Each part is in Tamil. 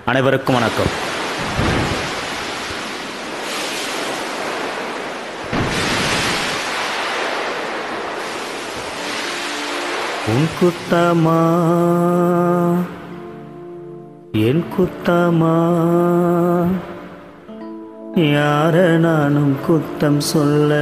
அனைவருக்கும் வணக்கம் உன் குத்தமா என் குத்தமா யார நானும் குத்தம் சொல்ல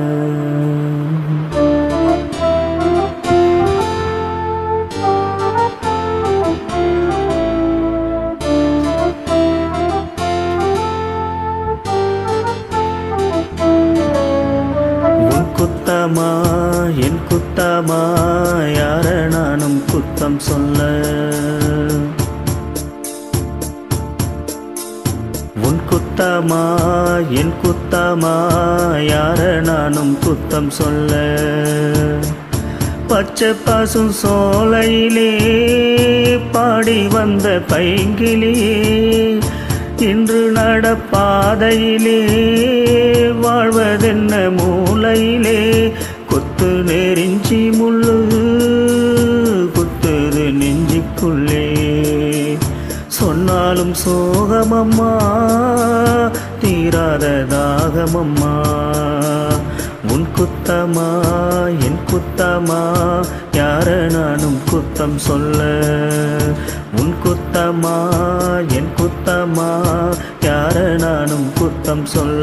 உன் குத்தமா என் குத்தமா யார நானும் குத்தம் சொல்ல உன் குத்தமா என் குத்தமா யார நானும் குத்தம் சொல்ல பச்சை பசும் சோலையிலே பாடி வந்த பைங்கிலியே இன்று நடப்பாதையிலே வாழ்வதென்ன மூலையிலே குத்து நெறிஞ்சி முள்ளு குத்துது நெஞ்சுக்குள்ளே சொன்னாலும் சோகமம்மா தீராத தாகமம்மா உன் குத்தமா என் குத்தமா யார நானும் குத்தம் சொல்ல உன் குத்தமா என் குத்தமா யார நானும் குத்தம் சொல்ல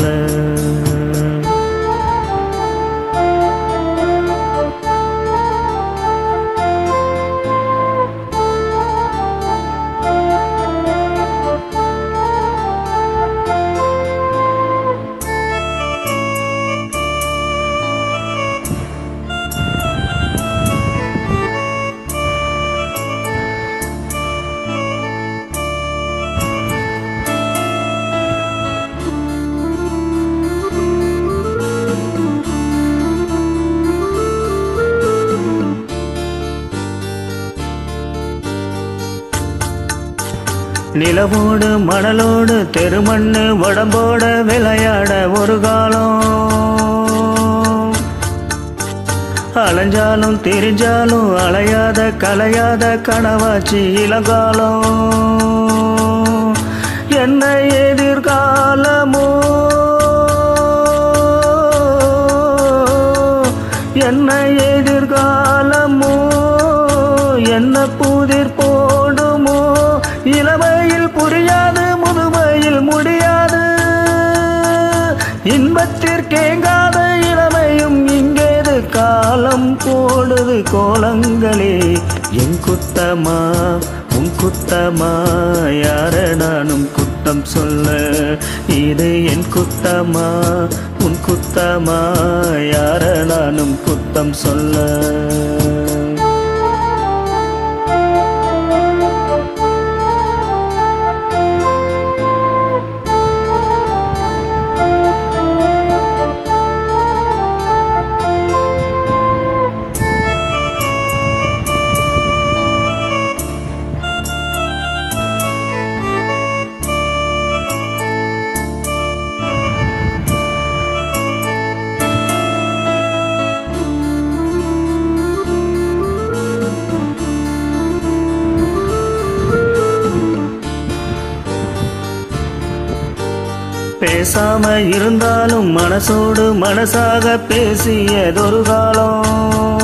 நிலவோடு மணலோடு தெருமண்ணு உடம்போட விளையாட ஒரு காலம் அலைஞ்சாலும் தெரிஞ்சாலும் அலையாத கலையாத கனவாச்சு இளங்காலம் என்ன எதிர்காலமோ என்ன எதிர்காலமோ என்ன புதிர் போடுமோ இளமையில் புரியாது முதுமையில் முடியாது இன்பத்திற்கேங்காத இளமையும் இங்கேது காலம் போடுது கோலங்களே என் குத்தமா உன் குத்தமா யார நானும் குத்தம் சொல்ல இது என் குத்தமா உன் குத்தமா யார நானும் குத்தம் சொல்ல பேசாம இருந்தாலும் மனசோடு மனசாக பேசியதொரு காலம்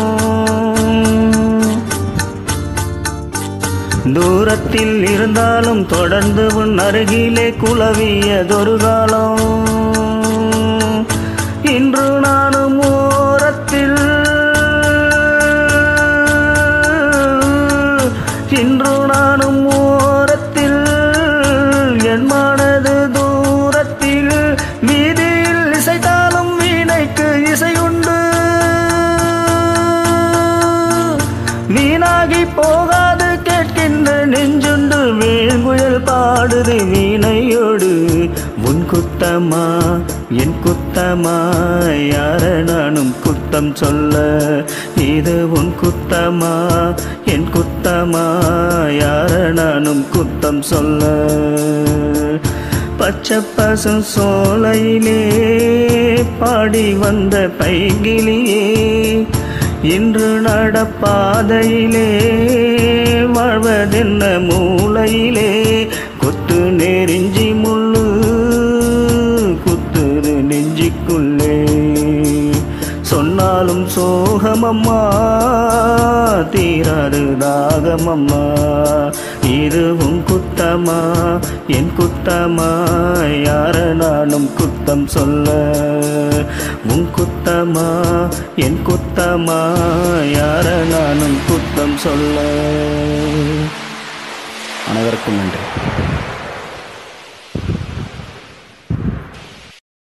தூரத்தில் இருந்தாலும் தொடர்ந்து உன் அருகிலே குலவியதொரு காலம் இன்று நானும் ஓரத்தில் இன்று நானும் ஓரத்தில் என் மனது தூரத்தில் வீதியில் இசைத்தாலும் வீணைக்கு இசையுண்டு வீணாகி போகாது கேட்கின்ற நெஞ்சுண்டு வேங்குழல் பாடுது வீணையோடு உன் குத்தமா என் குத்தமா யார நானும் குத்தம் சொல்ல இது உன் குத்தமா என் குத்தமா யார நானும் குத்தம் சொல்ல பச்சை பசும் சோலையிலே பாடி வந்த பைங்கிலியே இன்று நடப்பாதையிலே வாழ்வதென்ன மூலையிலே நெறிஞ்சி முள்ளு குத்துது நெஞ்சிக்குள்ளே சொன்னாலும் சோகமம்மா தீராது தாகமம்மா இதுவும் குத்தமா என் குத்தமா யார நானும் குத்தம் சொல்ல உன் குத்தமா என் குத்தமா யார நானும் குத்தம் சொல்ல அனைவருக்கும் நன்றி